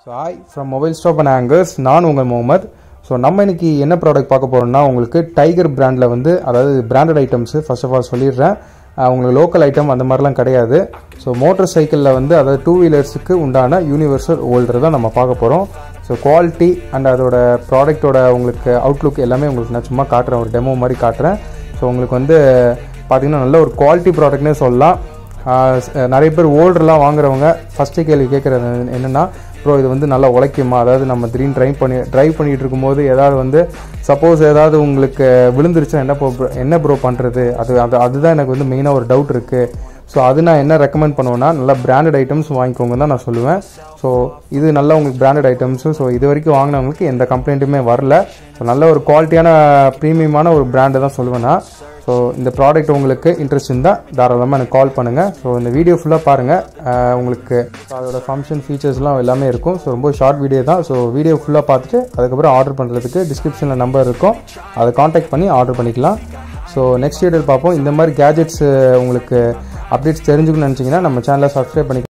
so hi from mobile stop and anchors நான் உங்கள் Mohammed so நம்ம இன்னைக்கு என்ன ப்ராடக்ட் பார்க்க போகிறோம்னா உங்களுக்கு டைகர் பிராண்டில் வந்து அதாவது branded items first of all சொல்லிடுறேன் அஹ் உங்களுக்கு லோக்கல் ஐட்டம் அந்த மாதிரிலாம் கிடையாது ஸோ மோட்டார் சைக்கிளில் வந்து அதாவது டூ வீலர்ஸுக்கு உண்டான யூனிவர்சல் ஹோல்டர் தான் நம்ம பார்க்க போகிறோம் ஸோ குவாலிட்டி அண்ட் அதோட ப்ராடக்ட்டோட உங்களுக்கு அவுட்லுக் எல்லாமே உங்களுக்கு நான் சும்மா காட்டுறேன் ஒரு டெமோ மாதிரி காட்டுறேன் ஸோ உங்களுக்கு வந்து பார்த்தீங்கன்னா நல்ல ஒரு குவாலிட்டி ப்ராடக்ட்னே சொல்லலாம் ஆஹ் ஸ்- நிறைய பேர் ஓல்டர்லாம் வாங்குறவங்க ஃபஸ்ட்டு கேள்வி கேட்குறது என்னென்னா ப்ரோ இது வந்து நல்லா உழைக்குமா அதாவது நம்ம திடீர்னு ட்ரைவ் பண்ணி ட்ரைவ் பண்ணிகிட்டு இருக்கும்போது ஏதாவது வந்து சப்போஸ் ஏதாவது உங்களுக்கு விழுந்துருச்சுன்னா என்ன ப்ரோ என்ன ப்ரோ பண்ணுறது அது அது அதுதான் எனக்கு வந்து மெயினாக ஒரு டவுட் இருக்குது ஸோ அது நான் என்ன ரெக்கமெண்ட் பண்ணுவேன்னா நல்லா பிராண்டட் ஐட்டம்ஸ் வாங்கிக்கோங்க தான் நான் சொல்லுவேன் ஸோ இது நல்ல உங்களுக்கு பிராண்டட் ஐட்டம்ஸு ஸோ இது வரைக்கும் வாங்கினவங்களுக்கு எந்த கம்ப்ளைண்ட்டுமே வரல ஸோ நல்ல ஒரு குவாலிட்டியான ப்ரீமியமான ஒரு பிராண்டு தான் சொல்லுவேன் நான் ஸோ இந்த ப்ராடக்ட் உங்களுக்கு இன்ட்ரெஸ்ட் இருந்தால் தாராளமாக எனக்கு கால் பண்ணுங்கள் ஸோ இந்த வீடியோ ஃபுல்லாக பாருங்கள் உங்களுக்கு அதோட ஃபங்க்ஷன் ஃபீச்சர்ஸ்லாம் எல்லாமே இருக்கும் ஸோ ரொம்ப ஷார்ட் வீடியோ தான் ஸோ வீடியோ ஃபுல்லாக பார்த்துட்டு அதுக்கப்புறம் ஆர்டர் பண்ணுறதுக்கு டிஸ்கிரிப்ஷனில் நம்பர் இருக்கும் அதை காண்டாக்ட் பண்ணி ஆர்டர் பண்ணிக்கலாம் ஸோ நெக்ஸ்ட் வீடியோவில் பார்ப்போம் இந்த மாதிரி கேஜெட்ஸ் உங்களுக்கு அப்டேட்ஸ் தெரிஞ்சுக்கணும்னு நினச்சிங்கன்னா நம்ம சேனலை சப்ஸ்கிரைப் பண்ணி